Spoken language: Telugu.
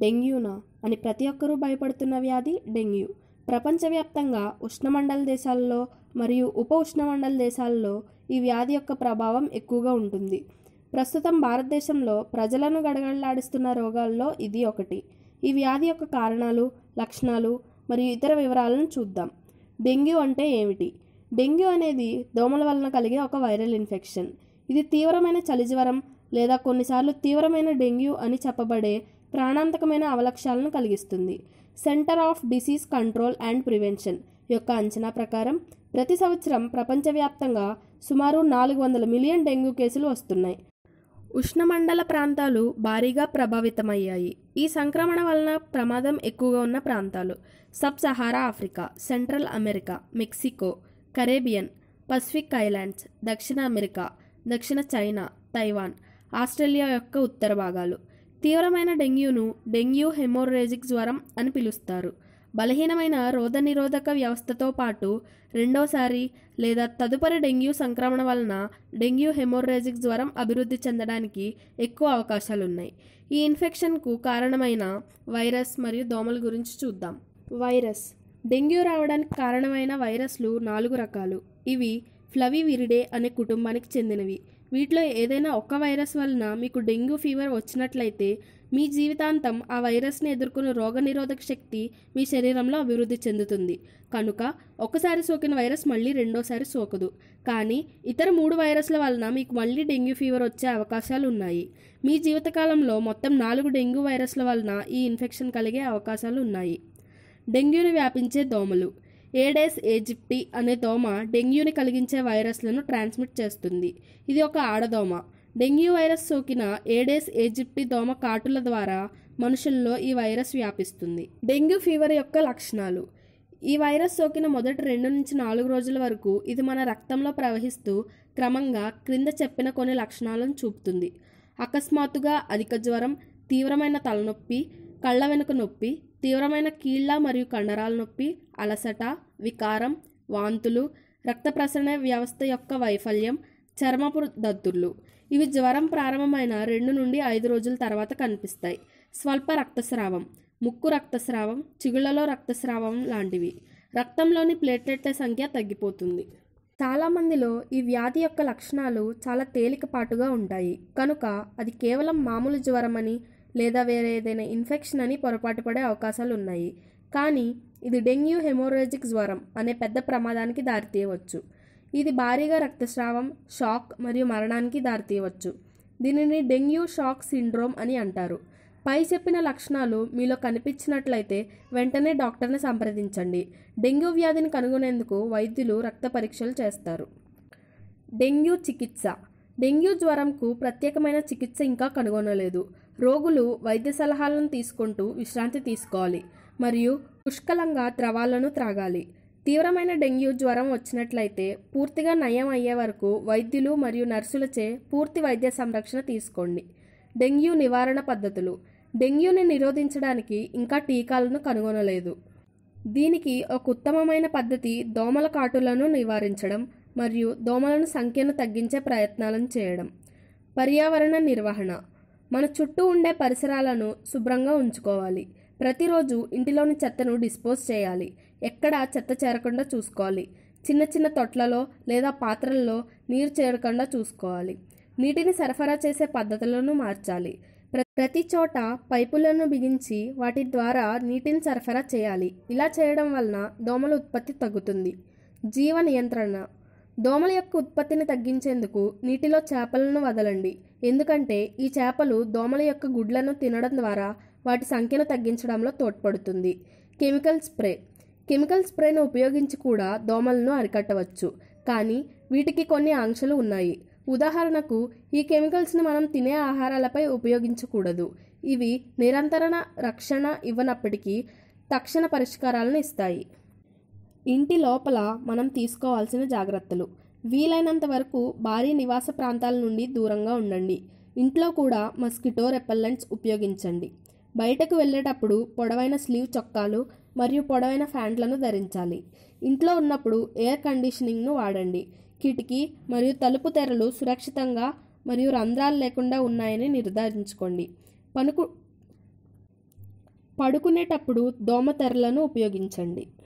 డెంగ్యూనా అని ప్రతి ఒక్కరూ భయపడుతున్న వ్యాధి డెంగ్యూ ప్రపంచవ్యాప్తంగా ఉష్ణమండల దేశాల్లో మరియు ఉప ఉష్ణమండల దేశాల్లో ఈ వ్యాధి యొక్క ప్రభావం ఎక్కువగా ఉంటుంది ప్రస్తుతం భారతదేశంలో ప్రజలను గడగడలాడిస్తున్న రోగాల్లో ఇది ఒకటి ఈ వ్యాధి యొక్క కారణాలు లక్షణాలు మరియు ఇతర వివరాలను చూద్దాం డెంగ్యూ అంటే ఏమిటి డెంగ్యూ అనేది దోమల వలన కలిగే ఒక వైరల్ ఇన్ఫెక్షన్ ఇది తీవ్రమైన చలిజ్వరం లేదా కొన్నిసార్లు తీవ్రమైన డెంగ్యూ అని చెప్పబడే ప్రాణాంతకమైన అవలక్షణాలను కలిగిస్తుంది Center of Disease Control and Prevention యొక్క అంచనా ప్రకారం ప్రతి సంవత్సరం ప్రపంచవ్యాప్తంగా సుమారు నాలుగు వందల మిలియన్ డెంగ్యూ కేసులు వస్తున్నాయి ఉష్ణమండల ప్రాంతాలు భారీగా ప్రభావితమయ్యాయి ఈ సంక్రమణ వలన ప్రమాదం ఎక్కువగా ఉన్న ప్రాంతాలు sub Sahara Africa Central America Mexico Caribbean Pacific Islands దక్షిణ అమెరికా దక్షిణ చైనా తైవాన్ ఆస్ట్రేలియా యొక్క ఉత్తర భాగాలు తీవ్రమైన డెంగ్యూను డెంగ్యూ హెమోరేజిక్ జ్వరం అని పిలుస్తారు బలహీనమైన రోగనిరోధక వ్యవస్థతో పాటు రెండోసారి లేదా తదుపరి డెంగ్యూ సంక్రమణ వలన డెంగ్యూ హెమోరేజిక్ జ్వరం అభివృద్ధి చెందడానికి ఎక్కువ అవకాశాలున్నాయి ఈ ఇన్ఫెక్షన్కు కారణమైన వైరస్ మరియు దోమల గురించి చూద్దాం వైరస్ డెంగ్యూ రావడానికి కారణమైన వైరస్లు నాలుగు రకాలు ఇవి ఫ్లవివిరిడే అనే కుటుంబానికి చెందినవి వీటిలో ఏదైనా ఒక్క వైరస్ వలన మీకు డెంగ్యూ ఫీవర్ వచ్చినట్లయితే మీ జీవితాంతం ఆ వైరస్ని ఎదుర్కొనే రోగనిరోధక శక్తి మీ శరీరంలో అభివృద్ధి చెందుతుంది కనుక ఒకసారి సోకిన వైరస్ మళ్ళీ రెండోసారి సోకదు కానీ ఇతర మూడు వైరస్ల వలన మీకు మళ్ళీ డెంగ్యూ ఫీవర్ వచ్చే అవకాశాలు ఉన్నాయి మీ జీవితకాలంలో మొత్తం నాలుగు డెంగ్యూ వైరస్ల వలన ఈ ఇన్ఫెక్షన్ కలిగే అవకాశాలు ఉన్నాయి డెంగ్యూని వ్యాపించే దోమలు ఏడెస్ ఏజిప్టి అనే దోమ డెంగ్యూని కలిగించే వైరస్లను ట్రాన్స్మిట్ చేస్తుంది ఇది ఒక ఆడదోమ డెంగ్యూ వైరస్ సోకిన ఏడెస్ ఏజిప్టి దోమ కాటుల ద్వారా మనుషుల్లో ఈ వైరస్ వ్యాపిస్తుంది డెంగ్యూ ఫీవర్ యొక్క లక్షణాలు ఈ వైరస్ సోకిన మొదటి రెండు నుంచి నాలుగు రోజుల వరకు ఇది మన రక్తంలో ప్రవహిస్తూ క్రమంగా క్రింద చెప్పిన కొన్ని లక్షణాలను చూపుతుంది అకస్మాత్తుగా అధిక జ్వరం తీవ్రమైన తలనొప్పి కళ్ళ వెనుక నొప్పి తీవ్రమైన కీళ్ళ మరియు కండరాల నొప్పి అలసట వికారం వాంతులు రక్త ప్రసరణ వ్యవస్థ యొక్క వైఫల్యం చర్మపు దద్దుర్లు ఇవి జ్వరం ప్రారంభమైన రెండు నుండి ఐదు రోజుల తర్వాత కనిపిస్తాయి స్వల్ప రక్తస్రావం ముక్కు రక్తస్రావం చిగుళ్లలో రక్తస్రావం లాంటివి రక్తంలోని ప్లేట్లెట్ల సంఖ్య తగ్గిపోతుంది చాలామందిలో ఈ వ్యాధి యొక్క లక్షణాలు చాలా తేలికపాటుగా ఉంటాయి కనుక అది కేవలం మామూలు జ్వరమని లేదా వేరే ఏదైనా ఇన్ఫెక్షన్ అని పొరపాటు పడే అవకాశాలు ఉన్నాయి కానీ ఇది డెంగ్యూ హెమోరేజిక్ జ్వరం అనే పెద్ద ప్రమాదానికి దారితీయవచ్చు ఇది భారీగా రక్తస్రావం షాక్ మరియు మరణానికి దారితీయవచ్చు దీనిని డెంగ్యూ షాక్ సిండ్రోమ్ అని అంటారు పై చెప్పిన లక్షణాలు మీలో కనిపించినట్లయితే వెంటనే డాక్టర్ని సంప్రదించండి డెంగ్యూ వ్యాధిని కనుగొనేందుకు వైద్యులు రక్త పరీక్షలు చేస్తారు డెంగ్యూ చికిత్స డెంగ్యూ జ్వరంకు ప్రత్యేకమైన చికిత్స ఇంకా కనుగొనలేదు రోగులు వైద్య సలహాలను తీసుకుంటూ విశ్రాంతి తీసుకోవాలి మరియు పుష్కలంగా ద్రవాలను త్రాగాలి తీవ్రమైన డెంగ్యూ జ్వరం వచ్చినట్లయితే పూర్తిగా నయం అయ్యే వరకు వైద్యులు మరియు నర్సులచే పూర్తి వైద్య సంరక్షణ తీసుకోండి డెంగ్యూ నివారణ పద్ధతులు డెంగ్యూని నిరోధించడానికి ఇంకా టీకాలను కనుగొనలేదు దీనికి ఒక ఉత్తమమైన పద్ధతి దోమల కాటులను నివారించడం మరియు దోమలను సంఖ్యను తగ్గించే ప్రయత్నాలను చేయడం పర్యావరణ నిర్వహణ మన చుట్టూ ఉండే పరిసరాలను శుభ్రంగా ఉంచుకోవాలి ప్రతిరోజు ఇంటిలోని చెత్తను డిస్పోజ్ చేయాలి ఎక్కడ చెత్త చేరకుండా చూసుకోవాలి చిన్న చిన్న తొట్లలో లేదా పాత్రల్లో నీరు చేరకుండా చూసుకోవాలి నీటిని సరఫరా చేసే పద్ధతులను మార్చాలి ప్ర- ప్రతి చోట పైపులను బిగించి వాటి ద్వారా నీటిని సరఫరా చేయాలి ఇలా చేయడం వలన దోమల ఉత్పత్తి తగ్గుతుంది జీవ నియంత్రణ దోమల యొక్క ఉత్పత్తిని తగ్గించేందుకు నీటిలో చేపలను వదలండి ఎందుకంటే ఈ చేపలు దోమల యొక్క గుడ్లను తినడం ద్వారా వాటి సంఖ్యను తగ్గించడంలో తోడ్పడుతుంది కెమికల్ స్ప్రే కెమికల్ స్ప్రేను ఉపయోగించి కూడా దోమలను అరికట్టవచ్చు కానీ వీటికి కొన్ని ఆంక్షలు ఉన్నాయి ఉదాహరణకు ఈ కెమికల్స్ని మనం తినే ఆహారాలపై ఉపయోగించకూడదు ఇవి నిరంతర రక్షణ ఇవ్వనప్పటికీ తక్షణ పరిష్కారాలను ఇస్తాయి ఇంటి లోపల మనం తీసుకోవాల్సిన జాగ్రత్తలు వీలైనంత వరకు భారీ నివాస ప్రాంతాల నుండి దూరంగా ఉండండి ఇంట్లో కూడా మస్కిటో రెపెల్లెంట్స్ ఉపయోగించండి బయటకు వెళ్ళేటప్పుడు పొడవైన స్లీవ్ చొక్కాలు మరియు పొడవైన ఫ్యాంట్లను ధరించాలి ఇంట్లో ఉన్నప్పుడు ఎయిర్ కండిషనింగ్ను వాడండి కిటికీ మరియు తలుపు తెరలు సురక్షితంగా మరియు రంధ్రాలు లేకుండా ఉన్నాయని నిర్ధారించుకోండి పనుకు పడుకునేటప్పుడు దోమతెరలను ఉపయోగించండి